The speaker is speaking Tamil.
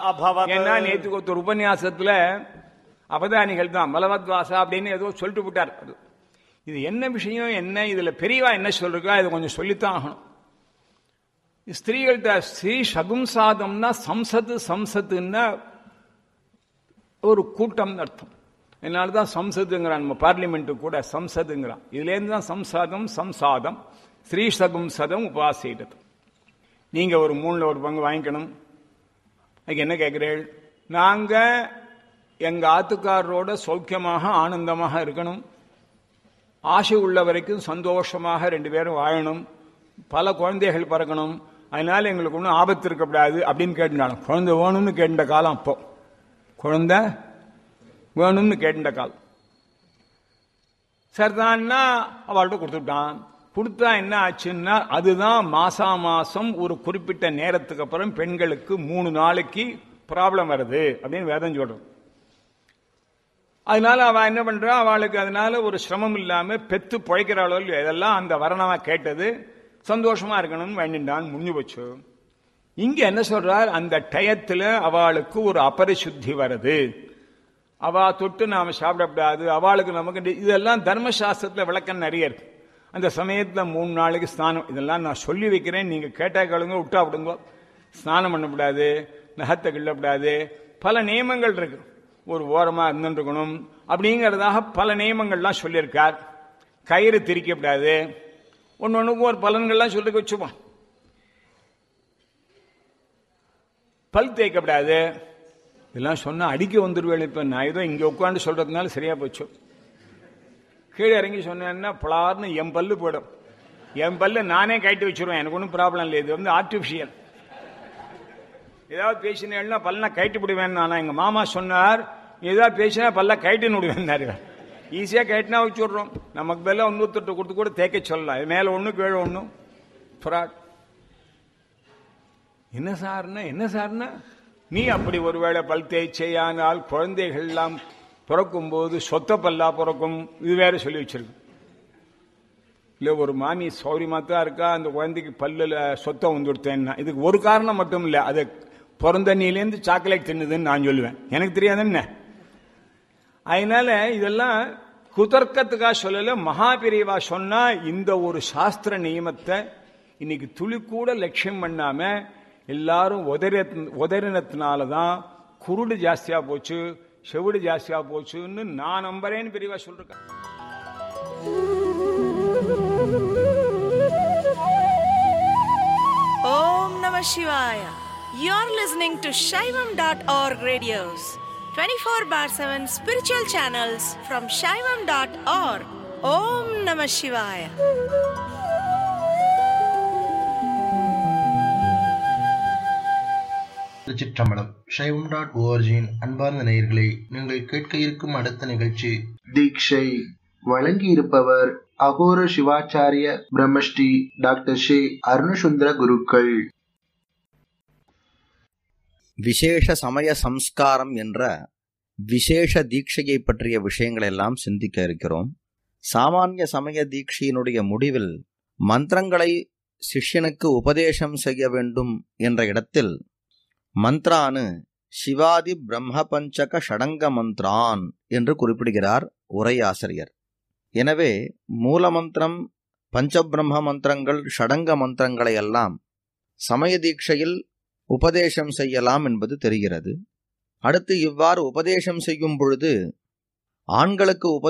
அபவத் ஏன்னா நேத்துக்கு ஒருத்தர் உபன்யாசத்துல அவதானிகள் தான் பலவத்வாசா அப்படின்னு ஏதோ சொல்லிட்டு விட்டார் அது இது என்ன விஷயம் என்ன இதுல பெரியவா என்ன சொல்றா இதை கொஞ்சம் சொல்லித்தான் ஆகணும் ஸ்திரீகள்கிட்ட ஸ்ரீ சகும்சாதம்னா சம்சத்து சம்சத்துன்னா ஒரு கூட்டம் அர்த்தம் அதனால தான் சம்சத்துங்கிறான் நம்ம பார்லிமெண்ட் கூட சம்சதுங்கிறான் இதுலேருந்து தான் சம்சாதம் சம்சாதம் ஸ்ரீ சகும்சதம் உபாசிடுது நீங்க ஒரு மூணுல ஒரு பங்கு வாங்கிக்கணும் அதுக்கு என்ன கேட்கிறீர்கள் நாங்க எங்க ஆத்துக்காரரோட சௌக்கியமாக ஆனந்தமாக இருக்கணும் ஆசை உள்ள வரைக்கும் சந்தோஷமாக ரெண்டு பேரும் வாழணும் பல குழந்தைகள் பிறக்கணும் அதனால எங்களுக்கு ஒன்றும் ஆபத்து இருக்கக்கூடாது அப்படின்னு கேட்டுனாலும் குழந்தை வேணும்னு கேட்ட காலம் அப்போ குழந்தை வேணும்னு கேட்ட காலம் சரிதான்னா அவள்கிட்ட கொடுத்துட்டான் கொடுத்தா என்ன ஆச்சுன்னா அதுதான் மாசா மாசம் ஒரு குறிப்பிட்ட நேரத்துக்கு அப்புறம் பெண்களுக்கு மூணு நாளைக்கு ப்ராப்ளம் வருது அப்படின்னு வேதம் சொல்றோம் அதனால அவ என்ன பண்றா அவளுக்கு அதனால ஒரு சிரமம் இல்லாம பெத்து பிழைக்கிறாளோ இல்லையோ இதெல்லாம் அந்த வரணமா கேட்டது சந்தோஷமா இருக்கணும்னு வேண்டின்றான் முடிஞ்சு போச்சு இங்க என்ன சொல்றார் அந்த டயத்துல அவளுக்கு ஒரு அபரிசுத்தி வருது அவ தொட்டு நாம சாப்பிடக்கூடாது அவளுக்கு நமக்கு இந்த- இதெல்லாம் தர்மசாஸ்திரத்துல விளக்கம் நிறைய இருக்கு அந்த சமயத்துல மூணு நாளைக்கு ஸ்நானம் இதெல்லாம் நான் சொல்லி வைக்கிறேன் நீங்க கேட்டா கேளுங்க விட்டா விடுங்க ஸ்நானம் பண்ணக்கூடாது நகத்தை கிள்ளக்கூடாது பல நியமங்கள் இருக்கு ஒரு ஓரமா இருந்துருக்கணும் அப்படிங்கறதாக பல நியமங்கள்லாம் சொல்லியிருக்கார் கயிறு திரிக்கக்கூடாது ஒன்னு ஒண்ணுக்கும் ஒரு பலன்கள்லாம் சொல்லி வச்சுப்போம் பல் தேய்க்கப்படாது இதெல்லாம் சொன்னா அடிக்க வந்துருவேன் இப்ப நான் ஏதோ இங்க உட்காந்து சொல்றதுனால சரியா போச்சு கீழே இறங்கி சொன்னேன்னா பலார்னு என் பல்லு போயிடும் என் பல்லு நானே கட்டி வச்சிருவேன் எனக்கு ஒன்றும் ப்ராப்ளம் இல்லை இது வந்து ஆர்டிஃபிஷியல் ஏதாவது பேசினேன்னா பல்ல கைட்டு விடுவேன் நானா எங்க மாமா சொன்னார் ஏதாவது பேசினா பல்ல கைட்டுன்னு விடுவேன் ஈஸியா கைட்டுனா வச்சு விடுறோம் நமக்கு பதிலாக ஒன்னூத்தெட்டு கொடுத்து கூட தேய்க்க சொல்லலாம் இது மேல ஒண்ணு கீழே ஒண்ணு ஃப்ராட் என்ன சார்னா என்ன சார்னா நீ அப்படி ஒருவேளை பல் தேய்ச்சையானால் குழந்தைகள் எல்லாம் பிறக்கும் போது சொத்த பல்லா பிறக்கும் இது வேற சொல்லி வச்சிருக்கு இல்ல ஒரு மாமி சௌரியமா தான் இருக்கா அந்த குழந்தைக்கு பல்லுல சொத்தம் வந்து கொடுத்தேன்னா இதுக்கு ஒரு காரணம் மட்டும் இல்ல அது பிறந்த நீலேருந்து சாக்லேட் தின்னுதுன்னு நான் சொல்லுவேன் எனக்கு தெரியாது என்ன அதனால இதெல்லாம் குதர்க்கத்துக்காக சொல்லல மகாபிரிவா சொன்னா இந்த ஒரு சாஸ்திர நியமத்தை இன்னைக்கு துளி கூட லட்சியம் பண்ணாம எல்லாரும் உதற உதறினத்தினால தான் குருடு ஜாஸ்தியா போச்சு செவிடு ஜாஸ்தியா போச்சுன்னு நான் நம்புறேன்னு பெரியவா சொல்றேன் Om Namah Shivaya. You're listening to Shaivam.org radios, 24 bar 7 spiritual channels from Shaivam.org. Om Namah Shivaya. திருச்சிற்றம்பலம் சைவம் டாட் ஓஆர்ஜியின் அன்பார்ந்த நேயர்களே நீங்கள் கேட்க இருக்கும் அடுத்த நிகழ்ச்சி தீட்சை வழங்கியிருப்பவர் அகோர சிவாச்சாரிய பிரம்மஸ்ரீ டாக்டர் ஸ்ரீ அருணசுந்தர குருக்கள் விசேஷ சமய சம்ஸ்காரம் என்ற விசேஷ தீட்சையை பற்றிய விஷயங்கள் எல்லாம் சிந்திக்க இருக்கிறோம் சாமானிய சமய தீட்சையினுடைய முடிவில் மந்திரங்களை சிஷ்யனுக்கு உபதேசம் செய்ய வேண்டும் என்ற இடத்தில் மந்த்ரானு சிவாதி பிரம்ம பஞ்சக ஷடங்க மந்த்ரான் என்று குறிப்பிடுகிறார் உரையாசிரியர் எனவே மூலமந்திரம் பஞ்சபிரம்ம மந்திரங்கள் ஷடங்க மந்திரங்களை எல்லாம் சமய தீட்சையில் உபதேசம் செய்யலாம் என்பது தெரிகிறது அடுத்து இவ்வாறு உபதேசம் செய்யும் பொழுது ஆண்களுக்கு உப